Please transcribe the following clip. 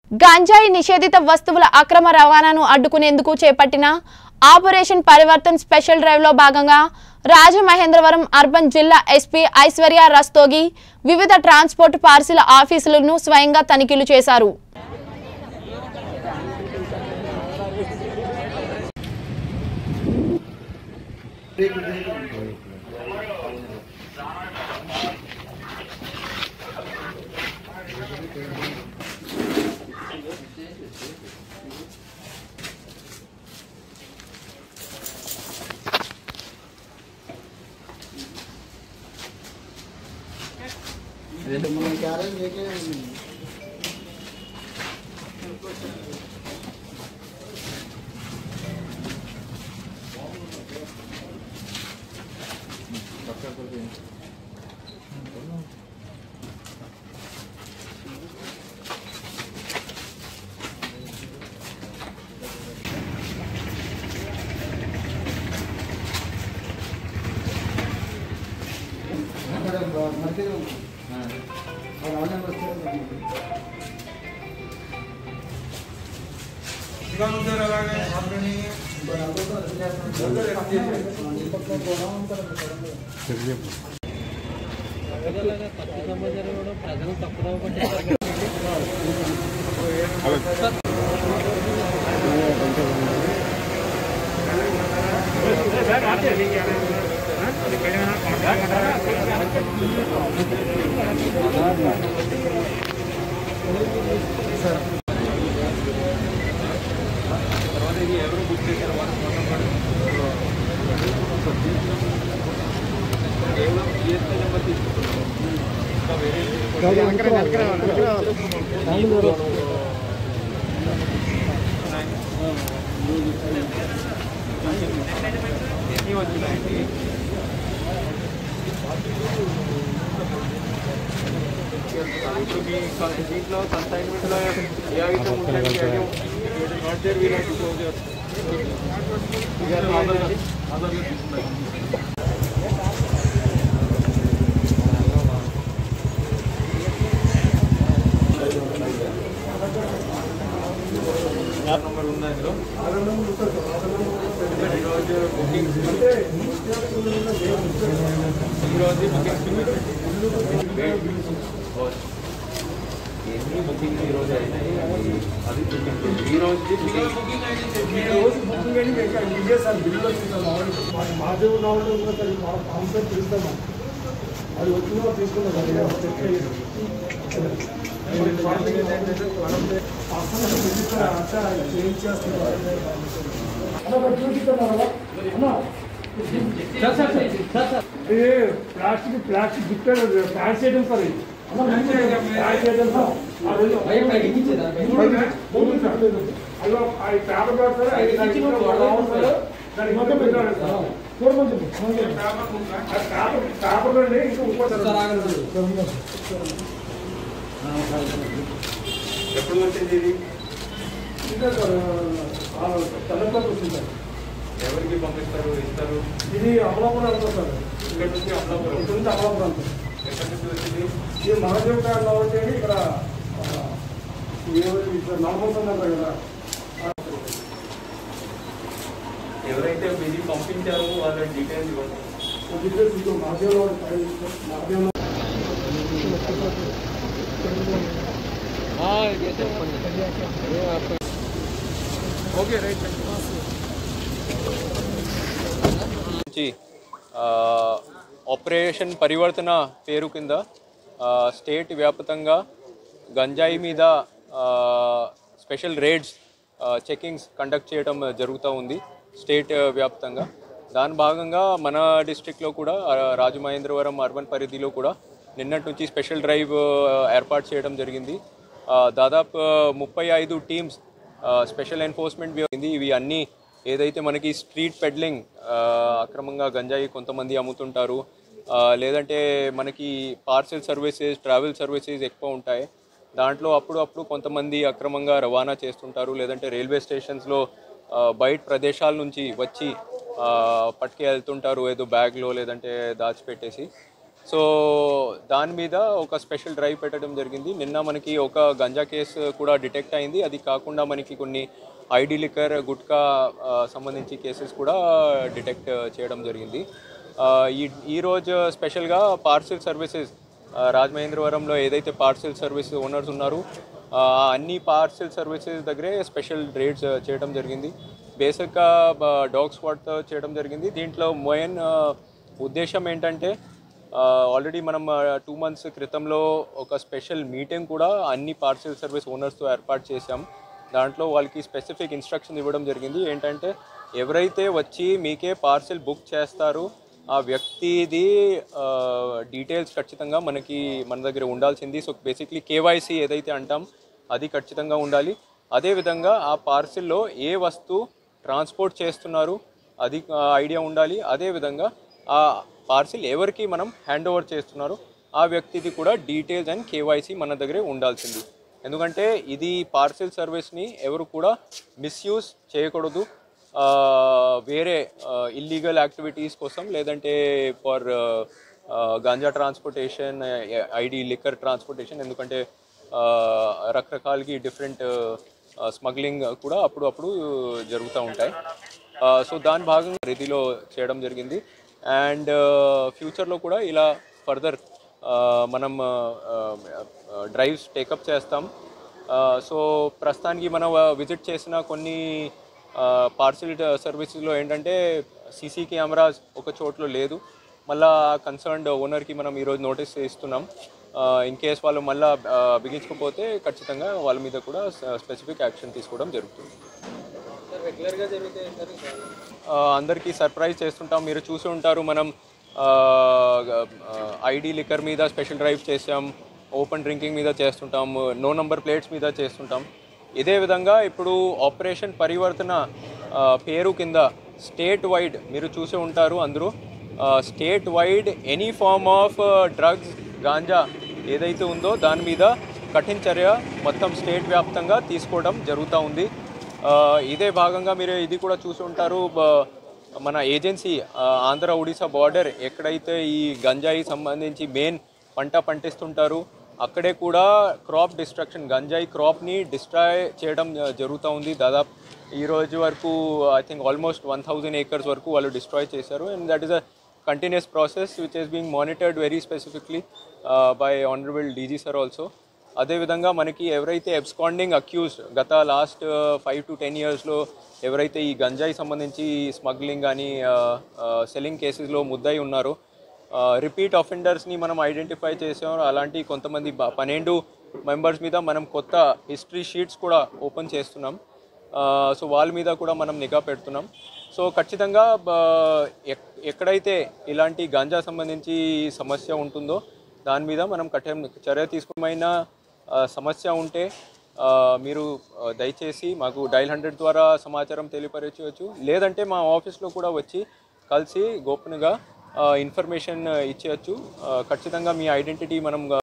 గంజాయి నిషేధిత వస్తువుల అక్రమ రవాణాను అడ్డుకునేందుకు చేపట్టిన ఆపరేషన్ పరివర్తన్ స్పెషల్ డ్రైవ్లో భాగంగా రాజమహేంద్రవరం అర్బన్ జిల్లా ఎస్పీ ఐశ్వర్య రస్తోగి వివిధ ట్రాన్స్పోర్ట్ పార్సిల్ ఆఫీసులను స్వయంగా తనిఖీలు చేశారు దీంట్లో కన్సైన్మెంట్లో ఏ ఐటమ్ ఉంటాయి not there we to closure number ఉందా ఇందులో ఈరోజు బుకింగ్స్ ఈరోజు బుకింగ్స్ ఎన్ని బుకింగ్ ఈ రోజు అయినాయి అది అది చూపించండి ఈ రోజు బుకింగ్ రోజు బుకింగ్ అని ఇంకా ఇదే సార్ బిల్లు వచ్చింది మామూలు మాధవ్ రావడం కూడా సార్ మా కాన్సెప్ట్ తీస్తాము అది వచ్చిన తీసుకున్నాం అది చెక్ చేయండి చేంజ్ చేస్తున్నారు ఇది ప్లాస్టిక్ ప్లాస్టిక్ గిఫ్ట్ ప్యాక్ చేయడం సార్ ఇది ప్యాక్ చేయడం సార్ అలా అది పేపర్ కాదు సార్ అది రావు సార్ దానికి మొత్తం పెట్టాడు సార్ చూడమని చెప్పు పేపర్ పేపర్ అండి ఇంకా ఇంకో ఎప్పుడు వచ్చింది ఇది ఇంకా సార్ తెలంగాణ వచ్చింది సార్ ఎవరికి పంపిస్తారు ఇస్తారు ఇది అమలాపురం అంతా సార్ ఇక్కడ నుంచి అమలాపురం ఇక్కడ నుంచి అమలాపురం అంతా ఎక్కడి నుంచి వచ్చింది ఇది మహాదేవ్ గారు కాబట్టి ఇక్కడ ఆ, ఎవరు ఇక్కడ నల్గొండ ఉన్నారు కదా ఎవరైతే ఇది పంపించారో వాళ్ళ డీటెయిల్స్ ఇవ్వండి డీటెయిల్స్ ఇంకో మహాదేవ్ గారు మహాదేవ్ ఓకే రైట్ నుంచి ఆ, ఆపరేషన్ పరివర్తన పేరు కింద ఆ, స్టేట్ వ్యాప్తంగా గంజాయి మీద ఆ, స్పెషల్ రేడ్స్ ఆ, చెకింగ్స్ కండక్ట్ చేయడం జరుగుతూ ఉంది స్టేట్ వ్యాప్తంగా దాని భాగంగా మన డిస్ట్రిక్ట్లో కూడా ఆ, రాజమహేంద్రవరం అర్బన్ పరిధిలో కూడా నిన్నటి నుంచి స్పెషల్ డ్రైవ్ ఆ, ఏర్పాటు చేయడం జరిగింది ఆ, దాదాపు ముప్పై ఐదు టీమ్స్ స్పెషల్ ఎన్ఫోర్స్మెంట్ ఉంది ఇవి అన్నీ ఏదైతే మనకి స్ట్రీట్ పెడ్లింగ్ అక్రమంగా గంజాయి కొంతమంది అమ్ముతుంటారు ఆ, లేదంటే మనకి పార్సెల్ సర్వీసెస్ ట్రావెల్ సర్వీసెస్ ఎక్కువ ఉంటాయి దాంట్లో అప్పుడు అప్పుడు కొంతమంది అక్రమంగా రవాణా చేస్తుంటారు లేదంటే రైల్వే స్టేషన్స్లో ఆ, బయట ప్రదేశాల నుంచి వచ్చి ఆ, పట్టుకు వెళ్తుంటారు ఏదో బ్యాగ్లో లేదంటే దాచిపెట్టేసి సో దాని మీద ఒక స్పెషల్ డ్రైవ్ పెట్టడం జరిగింది నిన్న మనకి ఒక గంజా కేసు కూడా డిటెక్ట్ అయింది అది కాకుండా మనకి కొన్ని ఐడి లిక్కర్ గుట్కా ఆ, సంబంధించి కేసెస్ కూడా డిటెక్ట్ చేయడం జరిగింది ఆ, ఈ ఈరోజు స్పెషల్గా పార్సిల్ సర్వీసెస్ ఆ, రాజమహేంద్రవరంలో ఏదైతే పార్సిల్ సర్వీస్ ఓనర్స్ ఉన్నారో ఆ, అన్ని పార్సిల్ సర్వీసెస్ దగ్గరే స్పెషల్ రేట్స్ చేయడం జరిగింది బేసిక్గా డాగ్ స్పాట్ చేయడం జరిగింది దీంట్లో మెయిన్ ఉద్దేశం ఏంటంటే ఆల్రెడీ మనం టూ మంత్స్ క్రితంలో ఒక స్పెషల్ మీటింగ్ కూడా అన్ని పార్సిల్ సర్వీస్ ఓనర్స్తో ఏర్పాటు చేశాం దాంట్లో వాళ్ళకి స్పెసిఫిక్ ఇన్స్ట్రక్షన్ ఇవ్వడం జరిగింది ఏంటంటే ఎవరైతే వచ్చి మీకే పార్సిల్ బుక్ చేస్తారో ఆ వ్యక్తిది డీటెయిల్స్ ఖచ్చితంగా మనకి మన దగ్గర ఉండాల్సింది సో బేసిక్లీ కేవైసీ ఏదైతే అంటాం అది ఖచ్చితంగా ఉండాలి అదేవిధంగా ఆ పార్సిల్లో ఏ వస్తువు ట్రాన్స్పోర్ట్ చేస్తున్నారు అది ఐడియా ఉండాలి అదేవిధంగా ఆ పార్సిల్ ఎవరికి మనం హ్యాండ్ ఓవర్ చేస్తున్నారు ఆ వ్యక్తిది కూడా డీటెయిల్స్ అండ్ కేవైసీ మన దగ్గరే ఉండాల్సింది ఎందుకంటే ఇది పార్సిల్ సర్వీస్ని ఎవరు కూడా మిస్యూజ్ చేయకూడదు ఆ, వేరే ఇల్లీగల్ యాక్టివిటీస్ కోసం లేదంటే for ganja transportation ID liquor transportation ఎందుకంటే ఆ, రకరకాలకి డిఫరెంట్ స్మగ్లింగ్ కూడా అప్పుడు అప్పుడు జరుగుతూ ఉంటాయి సో దాని భాగంగా రిధిలో చేయడం జరిగింది అండ్ ఫ్యూచర్లో కూడా ఇలా ఫర్దర్ మనం డ్రైవ్స్ టేకప్ చేస్తాం సో ప్రస్తుతానికి మనం విజిట్ చేసిన కొన్ని పార్సిల్ సర్వీసెస్లో ఏంటంటే సీసీ కెమెరాస్ ఒక చోట్లో లేదు మళ్ళా కన్సర్న్డ్ ఓనర్కి మనం ఈరోజు నోటీస్ ఇస్తున్నాం ఇన్ కేస్ వాళ్ళు మళ్ళీ బిగించకపోతే ఖచ్చితంగా వాళ్ళ మీద కూడా స్పెసిఫిక్ యాక్షన్ తీసుకోవడం జరుగుతుంది ఆ, అందరికీ సర్ప్రైజ్ చేస్తుంటాం మీరు చూసి ఉంటారు మనం ఐడి లిక్కర్ మీద స్పెషల్ డ్రైవ్ చేసాం ఓపెన్ డ్రింకింగ్ మీద చేస్తుంటాం నో నంబర్ ప్లేట్స్ మీద చేస్తుంటాం ఇదే విధంగా ఇప్పుడు ఆపరేషన్ పరివర్తన ఆ, పేరు కింద స్టేట్ వైడ్ మీరు చూసి ఉంటారు అందరూ state wide any form of drugs ganja ఏదైతే ఉందో దాని మీద కఠిన చర్య మొత్తం స్టేట్ వ్యాప్తంగా తీసుకోవడం జరుగుతూ ఉంది ఆ, ఇదే భాగంగా మీరు ఇది కూడా చూసి ఉంటారు బ- మన ఏజెన్సీ ఆ, ఆంధ్ర ఒడిశా బార్డర్ ఎక్కడైతే ఈ గంజాయి సంబంధించి మెయిన్ పంట పండిస్తుంటారు అక్కడే కూడా క్రాప్ డిస్ట్రక్షన్ గంజాయి క్రాప్ని డిస్ట్రాయ్ చేయడం ఆ, జరుగుతూ ఉంది దాదాపు ఈ రోజు వరకు I think almost one thousand acres వరకు వాళ్ళు డిస్ట్రాయ్ చేశారు and that is a continuous process which is being monitored very specifically by honourable DG sir also అదేవిధంగా మనకి ఎవరైతే ఎబ్స్కాండింగ్ అక్యూజ్డ్ గత లాస్ట్ ఫైవ్ టు టెన్ ఇయర్స్లో ఎవరైతే ఈ గంజాయి సంబంధించి స్మగ్లింగ్ కానీ సెల్లింగ్ కేసెస్లో ముద్దయి ఉన్నారో రిపీట్ అఫెండర్స్ని మనం ఐడెంటిఫై చేసాం అలాంటి కొంతమంది బ- పన్నెండు మెంబర్స్ మీద మనం కొత్త హిస్టరీ షీట్స్ కూడా ఓపెన్ చేస్తున్నాం సో వాళ్ళ మీద కూడా మనం నిఘా పెడుతున్నాం సో ఖచ్చితంగా బ- ఎక్- ఎక్కడైతే ఇలాంటి గాంజా సంబంధించి సమస్య ఉంటుందో దాని మీద మనం కఠిన చర్య తీసుకుమైన ఆ, సమస్య ఉంటే ఆ, మీరు ఆ, దయచేసి మాకు డైల్ హండ్రెడ్ ద్వారా సమాచారం తెలియపరచవచ్చు లేదంటే మా ఆఫీస్లో కూడా వచ్చి కలిసి గోపనగా ఇన్ఫర్మేషన్ ఇచ్చేయచ్చు ఆ, ఖచ్చితంగా మీ ఐడెంటిటీ మనం